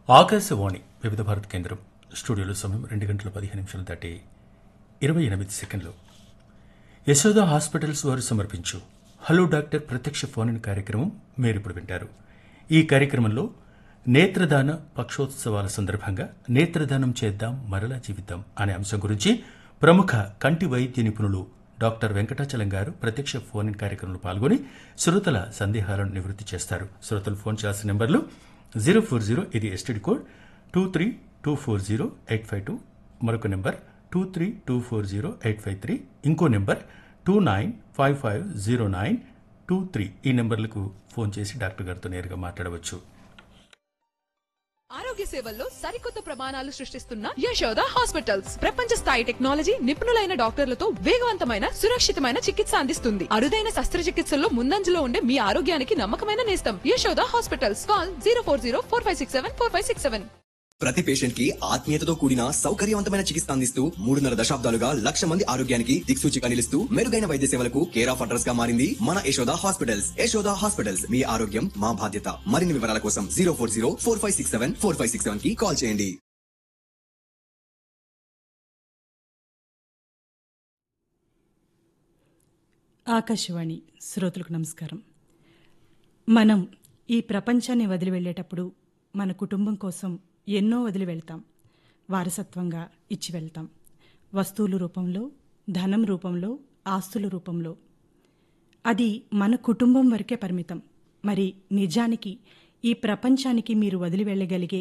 ఆకాశవాణి వివిధ భారత కేంద్రం స్టూడియోలో సమయం రెండు గంటల పదిహేను నిమిషాలు దాటి ఇరవై ఎనిమిది సెకండ్లు యశోద హాస్పిటల్స్ వారు సమర్పించు హలో డాక్టర్ ప్రత్యక్ష ఫోన్ ఇన్ కార్యక్రమం మీరు ఇప్పుడు వింటారు ఈ కార్యక్రమంలో నేత్రదాన పక్షోత్సవాల సందర్భంగా నేత్రదానం చేద్దాం మరలా జీవిద్దాం అనే అంశం గురించి ప్రముఖ కంటి వైద్య నిపుణులు డాక్టర్ వెంకటాచలం గారు ప్రత్యక్ష ఫోన్ ఇన్ కార్యక్రమంలో పాల్గొని శ్రోతల సందేహాలను నివృత్తి చేస్తారు శ్రోతలు ఫోన్ చేయాల్సిన నెంబర్లు జీరో ఫోర్ జీరో ఇది STD code two three two four zero eight five two మరొక number two three two four zero eight five three ఇంకో number two nine five five zero nine two three ఈ నెంబర్లకు phone చేసి doctor గారితో నేరుగా మాట్లాడవచ్చు ఆరోగ్య సేవల్లో సరికొత్త ప్రమాణాలు సృష్టిస్తున్న యశోద హాస్పిటల్స్ ప్రపంచ స్థాయి టెక్నాలజీ నిపుణులైన డాక్టర్లతో వేగవంతమైన సురక్షితమైన చికిత్స అందిస్తుంది అరుదైన శస్త్రచికిత్సల్లో ముందంజలో ఉండే మీ ఆరోగ్యానికి నమ్మకమైన నేస్తం Yashoda hospitals call zero four zero four five six seven four five six seven ప్రతి పేషెంట్ కి ఆత్మీయతతో కూడిన సౌకర్యవంతమైన చికిత్స అందిస్తూ మూడున్నర దశాబ్దాలుగా లక్ష మంది ఆరోగ్యానికి దిక్సూచిగా నిలుస్తూ మెరుగైన వైద్య సేవలకు కేర్ ఆఫ్ అడ్రస్ గా మారింది మన యశోద హాస్పిటల్స్ యశోద హాస్పిటల్స్ మీ ఆరోగ్యం మా బాధ్యత మరిన్ని వివరాల కోసం zero four zero four five six seven four five six seven కి కాల్ చేయండి ఆకాశవాణి శ్రోతలకు నమస్కారం మనం ఈ ప్రపంచాన్ని వదిలి వెళ్ళేటప్పుడు మన కుటుంబం కోసం ఎన్నో వదిలి వెళ్తాం వారసత్వంగా ఇచ్చి వెళ్తాం వస్తువుల రూపంలో ధనం రూపంలో ఆస్తుల రూపంలో అది మన కుటుంబం వరకే పరిమితం మరి నిజానికి ఈ ప్రపంచానికి మీరు వదిలి వెళ్ళగలిగే